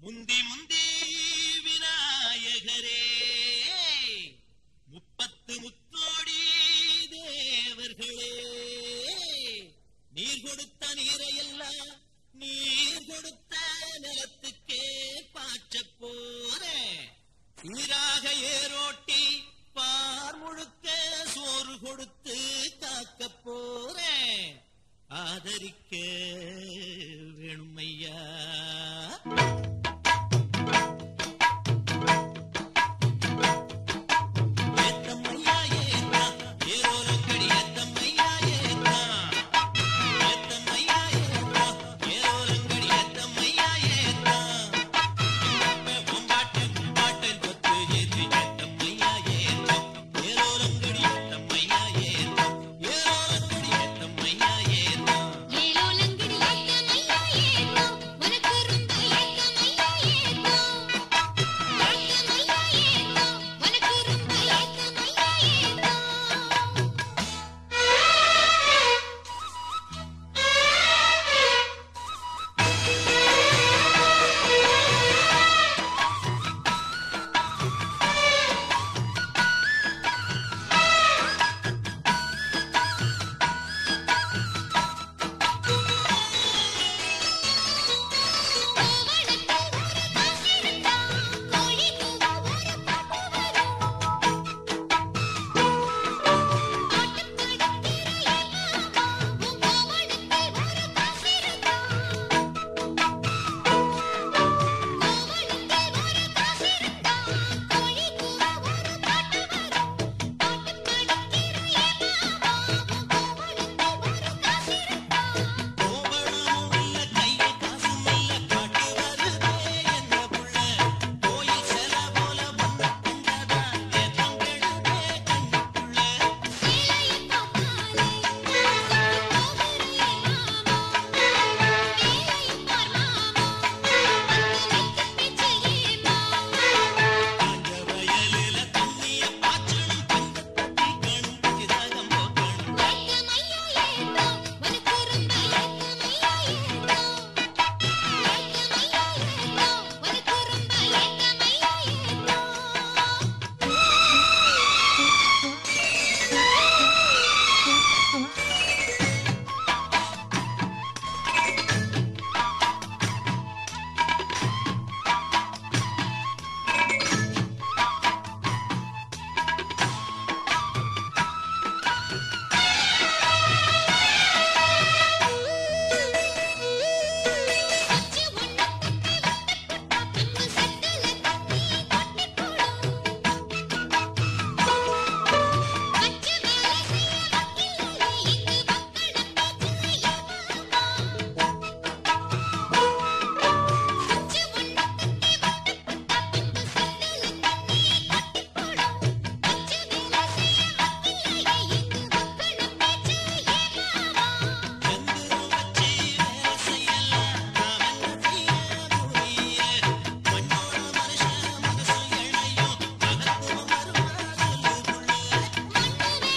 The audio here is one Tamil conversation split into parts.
முந்தி முந்தி விநாயகரே முப்பத்து முத்தோடி தேவர்களே நீர் கொடுத்த நீரையெல்லாம் நீர் கொடுத்த நிலத்துக்கே பாய்ச்சப் போறேன் சீராக ஏரோட்டி பார் முழுக்க சோறு கொடுத்து காக்கப் போறேன் ஆதரிக்க வேணுமையா ஏத்தம்மையா ஏத்தா ஏரோலக்கடி ஏத்தம்மையா ஏத்தா ஏத்தம்மையா ஏத்தா ஏரோலங்கடி ஏத்தம்மையா ஏத்தா பொம்பாட்டு பொம்பாட்டு கொத்து ஏத்தி ஏத்தம்மையா ஏத்தா ஏரோலங்கடி ஏத்தம்மையா ஏத்தா ஏரோலங்கடி ஏத்தம்மையா ஏத்தா ஏலோலங்கிடி ஏத்தமையா ஏத்தோ உனக்கு ரொம்ப ஏத்தமையா ஏத்தோ ஏத்தமையா ஏத்தோ உனக்கு ரொம்ப ஏத்தமையா ஏத்தோ கோவணமும் இல்ல கைய காசும் இல்ல காட்டு வருதே என்ன புள்ள கோயில் செல போல வந்து கொண்டதா ஏத்தம் கெடுதே கண்ணுக்குள்ள காஞ்ச வயலில தண்ணிய பாய்ச்சணும் தங்கத்தை தீக்கணும் சிதாகம் போக்கணும் சந்திரம் வச்சி வேலை செய்யலாம் நாம என்ன செய்ய முடியே மண்ணோட மனுஷன் மனசு இழையும் மகத்துவம் வருமா சொல்லு புள்ள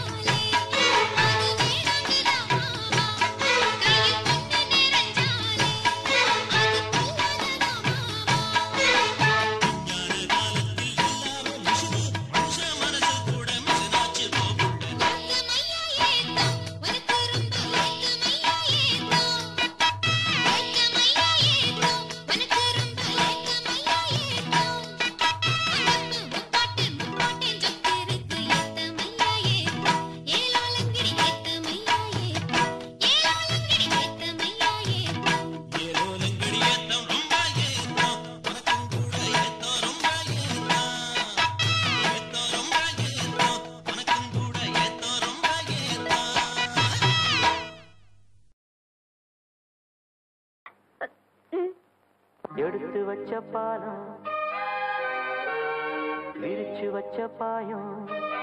ஞான காலத்தில் எல்லாரும் மிஷினு மனுஷன் மனசு கூட மிஷினாச்சு போகுள்ள ஏலோலங்கடி ஏத்தம் ரொம்ப ஏத்தம் உனக்கும் கூட ஏத்தம் ரொம்ப ஏத்தம் ஏத்தம் ரொம்ப ஏத்தம் உனக்கும் கூட ஏத்தம் ரொம்ப ஏத்தம் எடுத்து வச்ச பாலம் விரிச்சு வச்ச பாயம்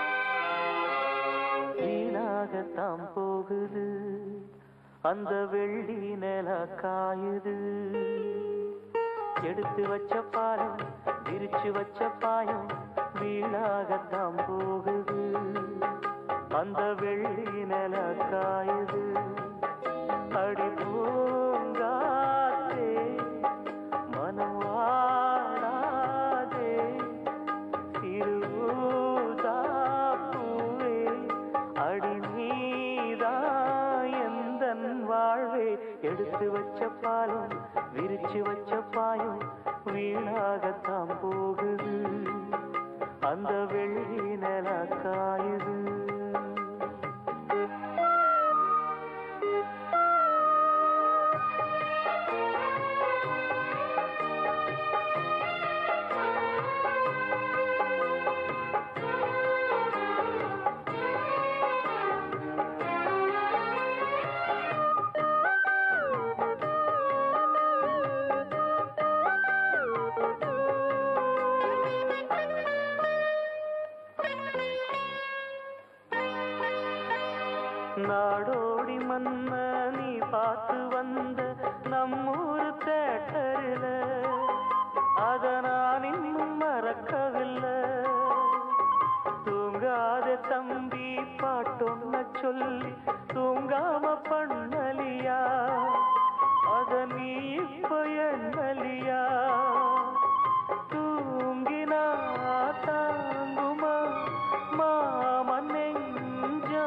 வீணாகத்தான் போகுது அந்த வெள்ளி நில காயுது எடுத்து வச்ச பாலம் விரிச்சு வச்ச பாயம் வீணாகத்தான் போகுது அந்த வெள்ளி நில காயுது அடி பூங்காத்தே மனம் எடுத்து வச்ச பாலும் விரிச்சு வச்ச பாயும் வீணாகத்தான் போகுது அந்த வெள்ளி நில காயுது நாடோடி மன்ன நீ பார்த்து வந்த நம்மூரு தேட்டரில அத நான் இன்னும் மறக்கவில்லை தூங்காத தம்பி பாட்டொன்ன சொல்லி தூங்காம பண்ணலியா அத நீ இப்ப எண்ணலியா தூங்கினா தாங்குமா மாமன் நெஞ்சோ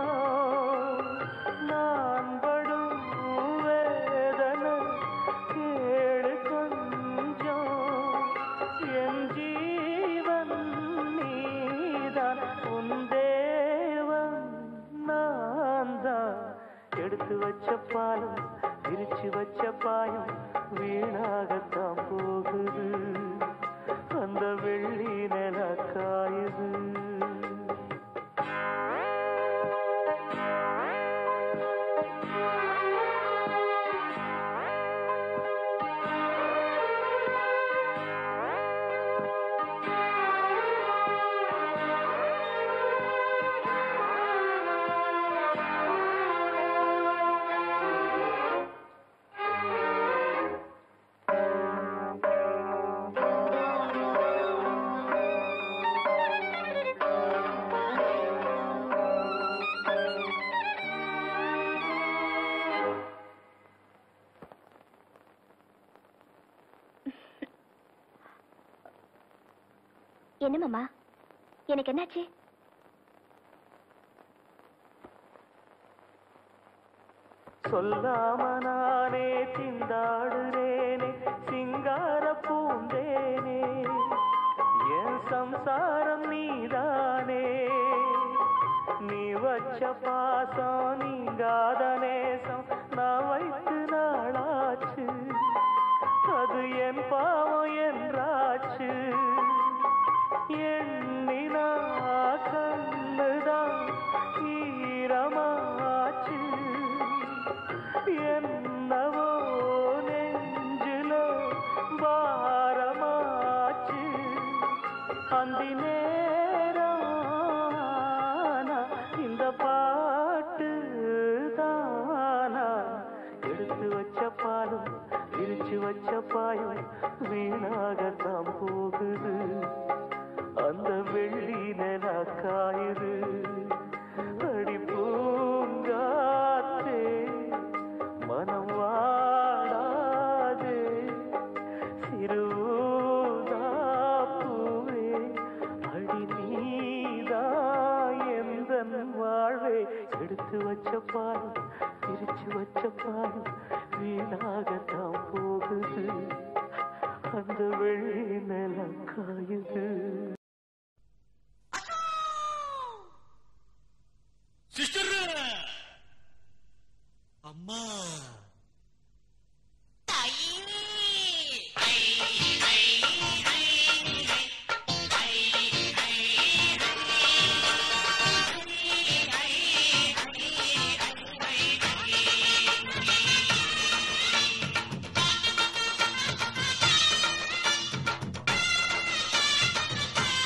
நான் படும் வேதனை கேளு கொஞ்சம் என் ஜீவன் நீதான் உன் தேவன் நான் தான் எடுத்து வச்ச பாலும் விரிச்சு வச்ச பாயும் வீணாகத்தான் போகுது அந்த வெள்ளி நில காயுது என்ன மாமா எனக்கு என்னாச்சு சொல்லாம நானே திண்டாடுறேனே சிங்கார பூந்தேனே என் சம்சாரம் நீதானே நீ வச்ச பாசம் நீங்காத நேசம் நான் வைத்து நாளாச்சு அது என் பாவம் என்றாச்சு எண்ணினா கண்ணுதான் ஈரமாச்சு என்னவோ நெஞ்சில பாரமாச்சு அந்தி நேரம் ஆனா இந்த பாட்டு தானா எடுத்து வச்ச பாலும் விரிச்சு வச்ச பாயும் வீணாகத்தான் போகுது அந்த வெள்ளி நில காயுது அடி பூங்காத்தே மனம் வாடாதே சிறுதாப்பூவே அடி நீதா எந்தன் வாழ்வே எடுத்து வச்ச பாலும் பிரிச்சு வச்ச பாலும் வீணாகத்தான் போகுது அந்த வெள்ளி நிலம் காயுது சிஸ்டர் அம்மா ஆ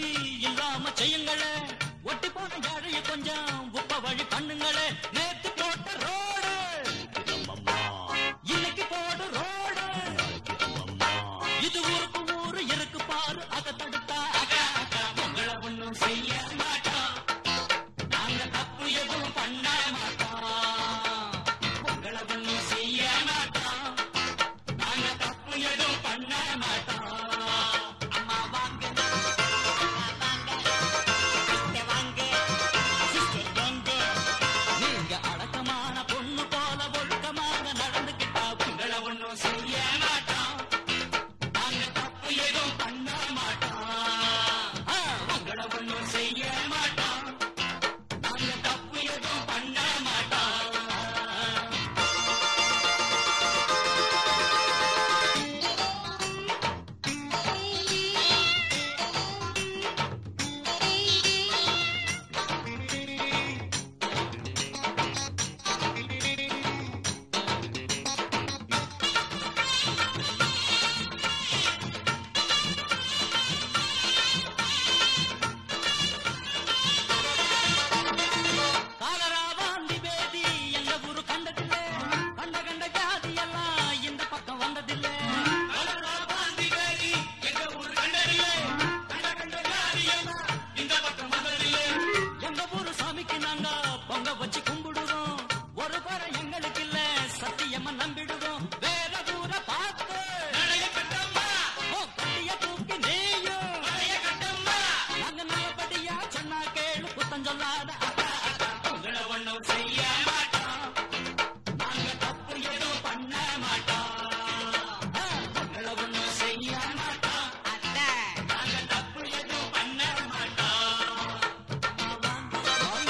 புத்தி இல்லாம செய்யுங்களே ஒட்டி போன ஏழைய கொஞ்சம் உப்ப வழி பண்ணுங்களே நேத்து போட்ட ரோடு இன்னைக்கு போடு ரோடு இது ஊருக்கு ஊரு இருக்கு பாரு அத தடுத்தா அகா அகா உங்களை ஒண்ணும் செய்ய மாட்டோம் நாங்க தப்பு எதுவும் பண்ண மாட்டோம் உங்களை ஒண்ணும் செய்ய மாட்டோம் நாங்க தப்பு எதுவும் பண்ண மாட்டோம் அம்மா வாங்க வாங்க சிஸ்டர் வாங்க நீங்க அடக்கமான பொண்ணு போல ஒழுக்கமாக நடந்துக்கிட்டா உங்களை ஒண்ணும் செய்ய மாட்டோம் நாங்க தப்பு எதுவும் பண்ண மாட்டோம் ஆ, உங்களை ஒண்ணும் செய்ய மாட்டோம் நாங்க தப்பு எதுவும் பண்ண மாட்டோம் காலரா வாந்தி பேதி எங்க ஊரு கண்டதில்லை கண்ட கண்ட ஜாதி எல்லாம் இந்த பக்கம் வந்ததில்லை காலரா வாந்தி பேதி எங்க ஊரு கண்டதில்லை கண்ட கண்ட ஜாதி எல்லாம் இந்த பக்கம் வந்ததில்லை எங்க ஊரு சாமிக்கு நாங்க பொங்க வச்சு கும்பிடுவோம் ஒரு குறை எங்களுக்கு இல்ல சத்தியமா நம்பிடுவோம் வேற ஊரை பார்த்து நடைய கட்டம்மா உன் கட்டிய தூக்கி நீயும் நடைய கட்டம்மா நாங்க நல்லபடியா சொன்னா கேளு குத்தம் சொல்லாத அக்கா அக்கா உங்களை ஒண்ணும் செய்ய மாட்டோம் நாங்க தப்பு எதுவும் பண்ண மாட்டோம் ஆ, உங்களை ஒண்ணும் செய்ய மாட்டோம் அத்தை நாங்க தப்பு எதுவும் பண்ண மாட்டோம் வாங்க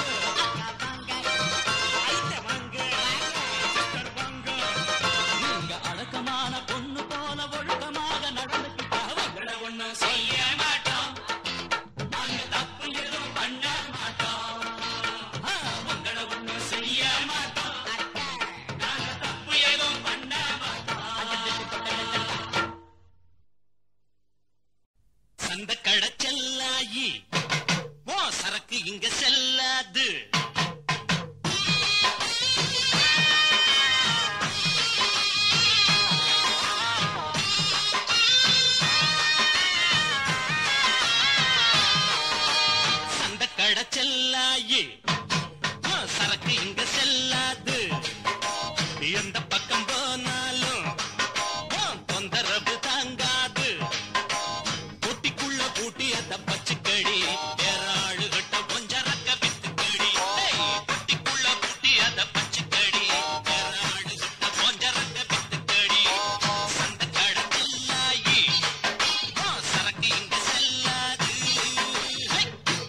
வாங்க சிஸ்டர் வாங்க நீங்க அடக்கமான பொண்ணு போல ஒழுக்கமாக நடந்துக்கிட்டா உங்களை ஒண்ணும் செய்ய மாட்டோம் நாங்க தப்பு எதுவும் பண்ண மாட்டோம் ஆ, உங்களை ஒண்ணும் செய்ய மாட்டோம் நாங்க தப்பு எதுவும் பண்ண மாட்டோம் சந்த கடை செல்லாயி ஓ சரக்கு இங்க செல்லாது சந்த கடை செல்லாயி ஓ சரக்கு இங்க செல்லாது எந்த பக்கம் போனாலும் ஓ தொந்தரவு தாங்காது பொட்டிக்குள்ள பூட்டியத பச்சுக்கடி வேற ஆளுகிட்ட கொஞ்சம் ரக்க வித்துக்கடி ஏய், பொட்டிக்குள்ள பூட்டியத பச்சுக்கடி வேற ஆளுகிட்ட கொஞ்சம் ரக்க வித்துக்கடி சந்த கடத்தில்லாயி ஓ சரக்கு இங்க செல்லாது ஹை!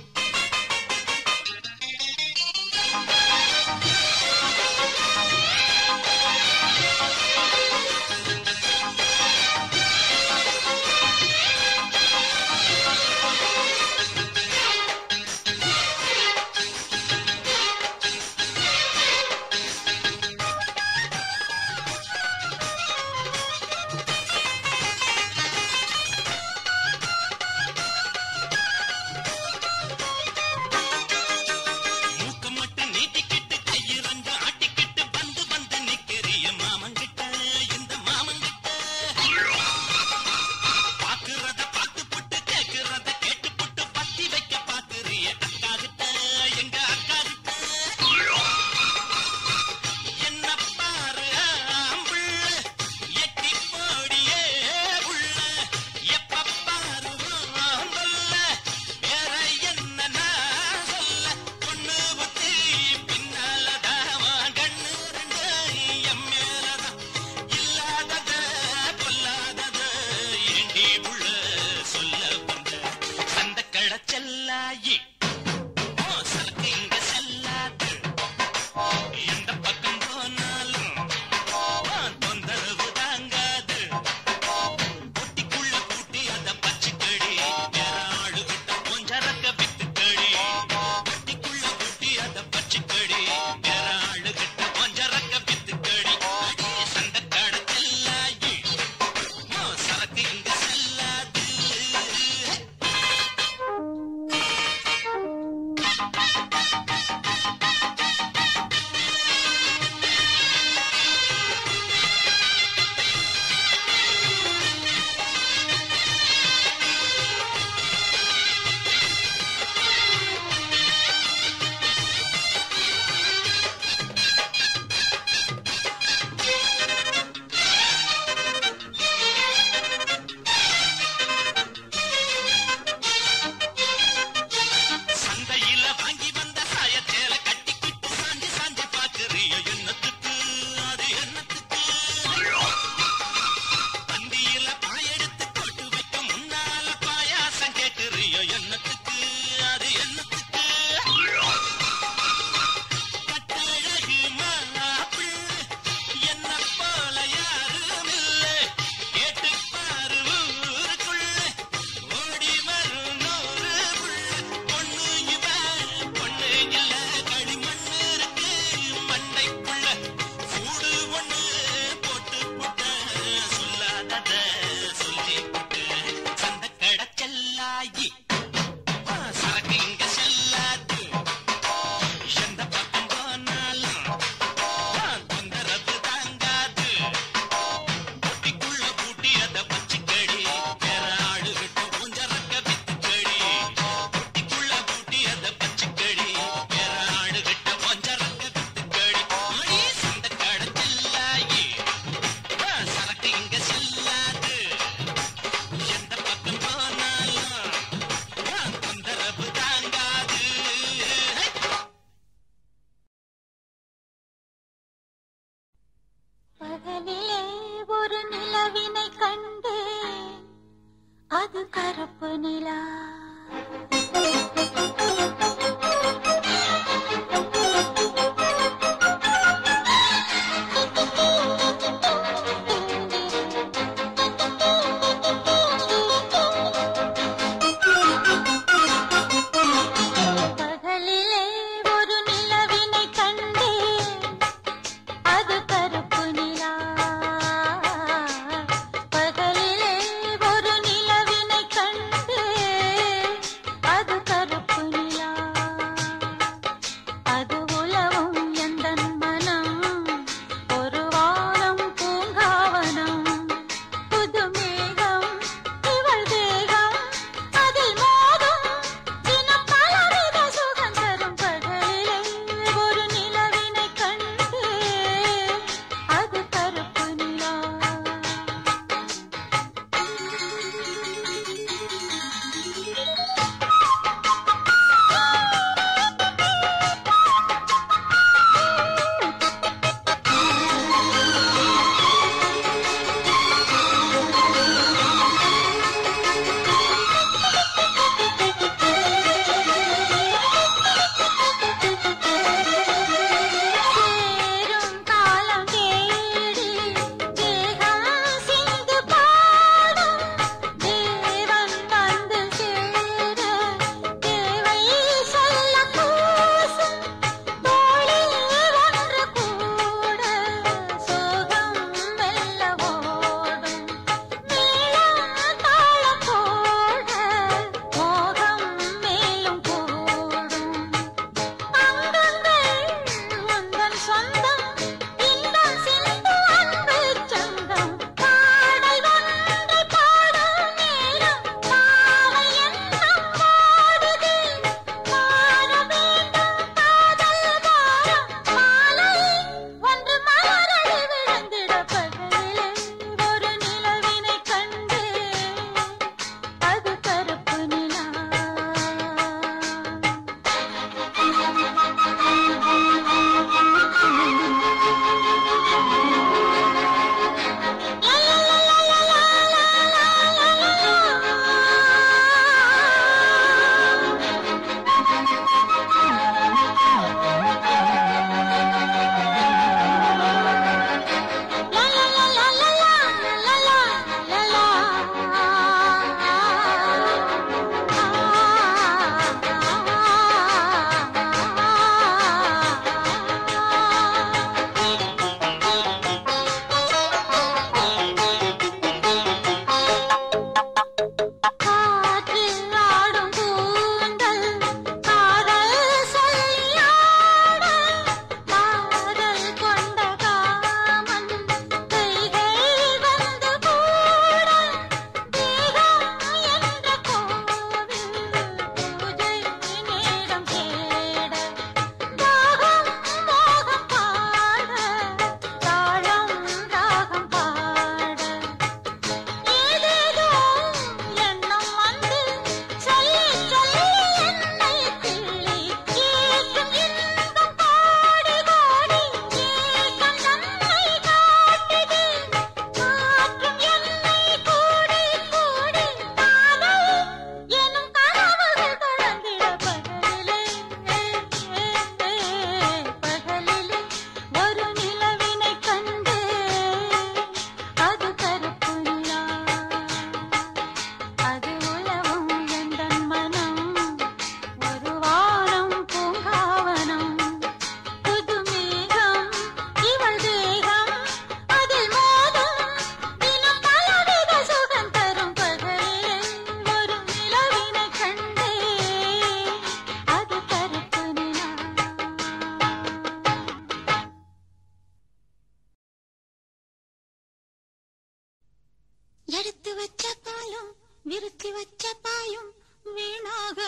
மூக்க மட்டும் நீட்டிக்கிட்டு கையிறங்க ஆட்டிக்கிட்டு வந்து வந்து நிக்கிறிய மாமங்கிட்ட இந்த மாமங்கிட்ட பாக்குறத பார்த்து புட்டு கேக்குறத கேட்டு புட்டு பத்தி வைக்க பாக்குறிய அக்கா கிட்ட எங்க அக்கா கிட்ட என்ன பாரு ஆம்புள்ள எட்டி போடியே உள்ள எப்ப பாரு ஆம்புள்ள வேற என்ன நான் சொல்ல பொண்ணு புத்தி பின்னாலதான் உன் கண்ணு ரெண்டு என் மேலதான் இல்லாதத பொல்லாதத ஏண்டி புள்ள சொல்ல வந்த சந்த கடச்செல்லாயி ஓ சரக்கு இங்க செல்லாது எந்த பக்கம் போனாலும் ஆ, தொந்தரவு தாங்காது பொட்டிக்குள்ள பூட்டி அத பச்சுக்கடி வேற ஆளுகிட்ட கொஞ்சம் ரக்க வித்துக்கடி பொட்டிக்குள்ள பூட்டி அத பச்சுக்கடி வேற ஆளுகிட்ட கொஞ்சம் ரக்க வித்துக்கடி அடி சந்த கடத்தெல்லாயி ஓ சரக்கு இங்க செல்லாது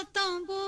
சத்தம் போ